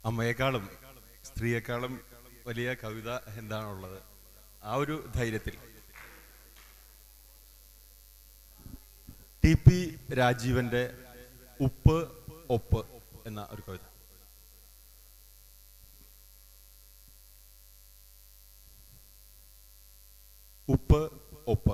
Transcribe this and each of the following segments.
അമ്മയെക്കാളും സ്ത്രീയെക്കാളും വലിയ കവിത എന്താണുള്ളത് ആ ഒരു ധൈര്യത്തിൽ ടി പി രാജീവന്റെ ഉപ്പ് ഒപ്പ് എന്ന ഒരു കവിത ഉപ്പ് ഒപ്പ്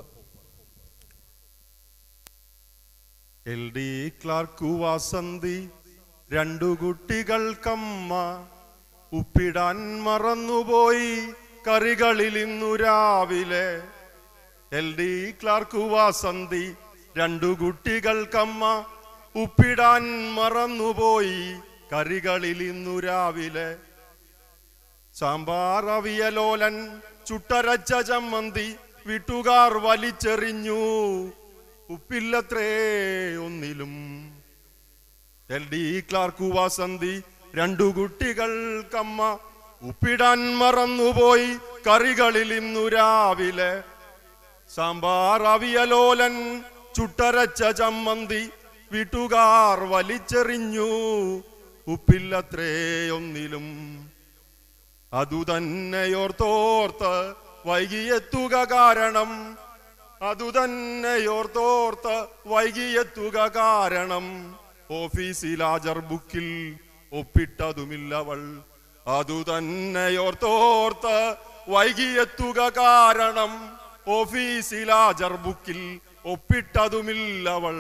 എൽ ഡി ക്ലാർക്ക് വാസന്തി രണ്ടു കുട്ടികൾക്കമ്മ ഉപ്പിടാൻ മറന്നുപോയി കറികളിൽ ഇന്നു രാവിലെ എൽ ഡി ക്ലാർക്ക് വാസന്തി രണ്ടു കുട്ടികൾക്കമ്മ ഉപ്പിടാൻ മറന്നുപോയി കറികളിൽ ഇന്നു രാവിലെ സാമ്പാർ അവിയലോലൻ ചുട്ടരച്ച ചമ്മന്തി വീട്ടുകാർ വലിച്ചെറിഞ്ഞു ഉപ്പില്ലത്രേ ഒന്നിലും എൽ ഡി ക്ലാർക്ക് വാസന്തി രണ്ടു കുട്ടികൾക്കമ്മ ഉപ്പിടാൻ മറന്നുപോയി കറികളിൽ ഇന്നു രാവിലെ സാമ്പാർ അവിയലോലൻ ചുട്ടരച്ച ചമ്മന്തി വീട്ടുകാർ വലിച്ചെറിഞ്ഞു ഉപ്പില്ലത്രേ ഒന്നിലും അതു തന്നെയോർത്തോർത്ത് വൈകിയെത്തുക കാരണം അതു തന്നെയോർത്തോർത്ത് വൈകിയെത്തുക കാരണം ഓഫീസിൽ ഹാജർ ബുക്കിൽ ഒപ്പിട്ടതുമില്ലവൾ അതു തന്നെയോർത്തോർത്ത് വൈകിയെത്തുക കാരണം ഓഫീസിൽ ഹാജർ ബുക്കിൽ ഒപ്പിട്ടതുമില്ലവൾ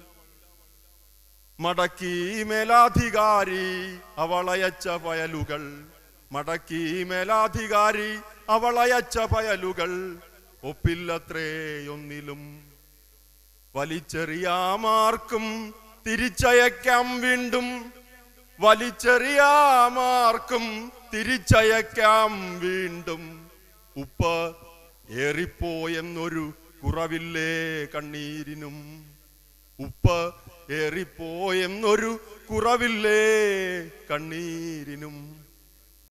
മടക്കി മേലാധികാരി അവളയച്ച പയലുകൾ മടക്കി മേലാധികാരി അവളയച്ച പയലുകൾ ഒപ്പില്ലത്രേ ഒന്നിലും വലിച്ചെറിയാമാർക്കും തിരിച്ചയക്കാം വീണ്ടും വലിച്ചെറിയാമാർക്കും തിരിച്ചയക്കാം വീണ്ടും ഉപ്പ് ഏറിപ്പോയെന്നൊരു കുറവില്ലേ കണ്ണീരിനും ഉപ്പ് ഏറിപ്പോയെന്നൊരു കുറവില്ലേ കണ്ണീരിനും